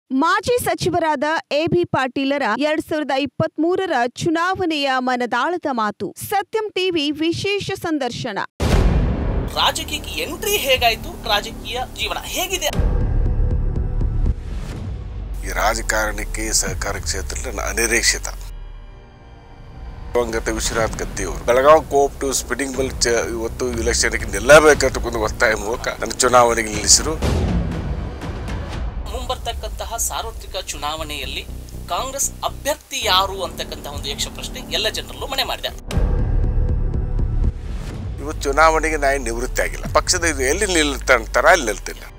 ಮಾಜಿ ಸಚಿವರಾದ ಎಬಿ ಪಾಟೀಲರ ಎರಡ್ ಸಾವಿರದ ಇಪ್ಪತ್ತ್ ಮೂರರ ಚುನಾವಣೆಯ ಮನದಾಳದ ಮಾತು ಸತ್ಯಂ ಟಿವಿ ವಿಶೇಷ ಸಂದರ್ಶನ ರಾಜಕೀಯಕ್ಕೆ ಎಂಟ್ರಿ ಹೇಗಾಯ್ತು ರಾಜಕೀಯ ಜೀವನ ಹೇಗಿದೆ ಈ ರಾಜಕಾರಣಕ್ಕೆ ಸಹಕಾರ ಕ್ಷೇತ್ರದಲ್ಲಿ ಅನಿರೀಕ್ಷಿತ ದಿವಂಗತ ವಿಶ್ವನಾಥ್ ಗದ್ದಿಯವರು ಬೆಳಗಾವಿ ಕೋಪ್ ಟು ಸ್ಪಿಡಿಂಗ್ ಬಲ್ ಚ- ಇವತ್ತು ಇಲೆಕ್ಷನ್ಗೆ ನಿಲ್ಲಬೇಕಂತಕೊಂಡು ಒತ್ತಾಯ ಮೂಲಕ ನನ್ನ ಚುನಾವಣೆಗೆ ನಿಲ್ಲಿಸಿರು ಮುಂಬರ್ತಕ್ಕಂತಹ ಸಾರ್ವತ್ರಿಕ ಚುನಾವಣೆಯಲ್ಲಿ ಕಾಂಗ್ರೆಸ್ ಅಭ್ಯರ್ಥಿ ಯಾರು ಅಂತಕ್ಕಂತಹ ಒಂದು ಯಕ್ಷ ಪ್ರಶ್ನೆ ಎಲ್ಲ ಜನರಲ್ಲೂ ಮನೆ ಮಾಡಿದೆ ಇವತ್ತು ಚುನಾವಣೆಗೆ ನಾನು ನಿವೃತ್ತಿ ಆಗಿಲ್ಲ ಪಕ್ಷದ ಇದು ಎಲ್ಲಿ ನಿಲ್ತಾಂತಾರ ಅಲ್ಲಿ ನಿಲ್ತೀನಿ